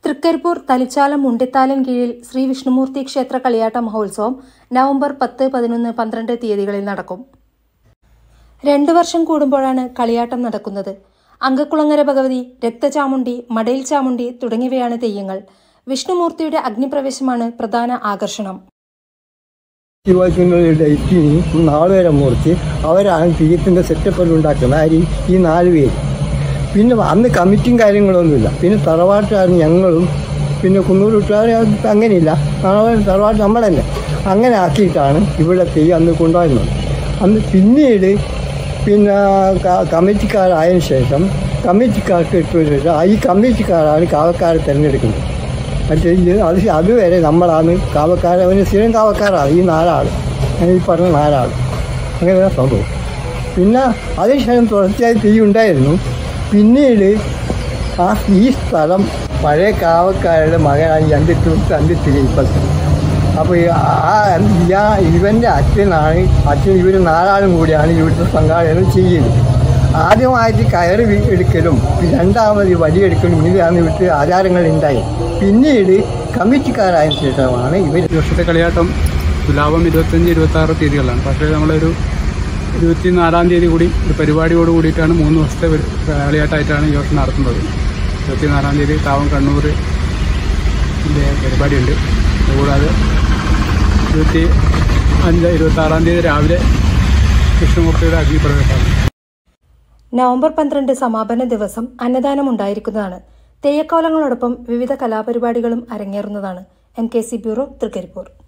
തൃക്കരിപ്പൂർ തലിച്ചാലം മുണ്ടിത്താലം കീഴിൽ ശ്രീ വിഷ്ണുമൂർത്തി ക്ഷേത്ര കളിയാട്ട മഹോത്സവം നവംബർ പത്ത് പതിനൊന്ന് പന്ത്രണ്ട് തീയതികളിൽ നടക്കും രണ്ടു വർഷം കൂടുമ്പോഴാണ് കളിയാട്ടം നടക്കുന്നത് അങ്കക്കുളങ്ങര ഭഗവതി രക്തചാമുണ്ടി മടയിൽ ചാമുണ്ടി തുടങ്ങിയവയാണ് തെയ്യങ്ങൾ വിഷ്ണുമൂർത്തിയുടെ അഗ്നിപ്രവേശമാണ് പ്രധാന ആകർഷണം ശിവാജിങ്ങളുടെ ഡേറ്റിന് നാളുവരെ മൂർത്തി അവരാണ് തെയ്യത്തിൻ്റെ സെറ്റപ്പെല്ലാം ഉണ്ടാക്കുന്നത് ആര് ഈ നാല് പേര് പിന്നെ അന്ന് കമ്മിറ്റിയും കാര്യങ്ങളൊന്നുമില്ല പിന്നെ തറവാട്ടുകാർ ഞങ്ങളും പിന്നെ കുന്നൂരുട്ടുകാർ അങ്ങനെയില്ല തറവാട് തറവാട്ട് നമ്മളല്ലേ അങ്ങനെ ആക്കിയിട്ടാണ് ഇവിടെ തെയ്യം അന്ന് കൊണ്ടുവരുന്നത് അന്ന് പിന്നീട് പിന്നെ ക- കമ്മിറ്റിക്കാരായതിനു ശേഷം കമ്മിറ്റിക്കാർക്ക് ഇട്ടതിന് ശേഷം ഈ കമ്മിറ്റിക്കാരാണ് കാവക്കാരെ തിരഞ്ഞെടുക്കുന്നത് മറ്റേ ഇത് അത് അതുവരെ നമ്മളാണ് കാവക്കാർ അവന് സ്ഥിരം കാവക്കാരാണ് ഈ നാലാൾ ഞാൻ ഈ പറഞ്ഞ നാലാൾ അങ്ങനെയാണ് സംഭവം പിന്നെ അതിനുശേഷം തുടർച്ചയായി തീ ഉണ്ടായിരുന്നു പിന്നീട് ആ ഈ സ്ഥലം പഴയ കാവക്കാരുടെ മകനാണ് അന്തിത്തു അന്തിത്തിരി ഇപ്പം അപ്പോൾ ആ ഇയാ ഇവൻ്റെ അച്ഛനാണ് അച്ഛൻ ഇവർ നാലാളും കൂടിയാണ് ഇവിടുത്തെ സംഘാടനം ചെയ്യുന്നത് ആദ്യമായിട്ട് കയറ് വി- എടുക്കലും രണ്ടാമത് വടിയെടുക്കലും ഇങ്ങനെയാണ് ഇവിടുത്തെ ആചാരങ്ങൾ ഉണ്ടായി പിന്നീട് കമ്മിറ്റിക്കാരായ ശേഷമാണ് ഇവർ ഈ വർഷത്തെ കളിയാട്ടം തുലാഭം ഇരുപത്തഞ്ച് ഇരുപത്തി ആറ് തീയതികളിലാണ് പക്ഷേ നമ്മളൊരു ഇരുപത്തി നാലാം തീയതി കൂടി ഒരു പരിപാടിയോട് കൂടിയിട്ടാണ് മൂന്ന് ദിവസത്തെ ഒരു കളിയാട്ടമായിട്ടാണ് ഈ വർഷം നടത്തുന്നത് ഇരുപത്തി നാലാം തീയതി കാവം കണ്ണൂർ ഇതിൻ്റെ പരിപാടിയുണ്ട് അതുകൂടാതെ ഇരുപത്തി അഞ്ച് ഇരുപത്തി ആറാം തീയതി രാവിലെ കൃഷ്ണമൂർത്തിയുടെ അഗ്നിപ്രവേശമാണ് നവംബർ പന്ത്രണ്ട് സമാപന ദിവസം അന്നദാനം ഉണ്ടായിരിക്കുന്നതാണ് തെയ്യക്കോലങ്ങളോടൊപ്പം വിവിധ കലാപരിപാടികളും അരങ്ങേറുന്നതാണ് M K C bureau Trikaripur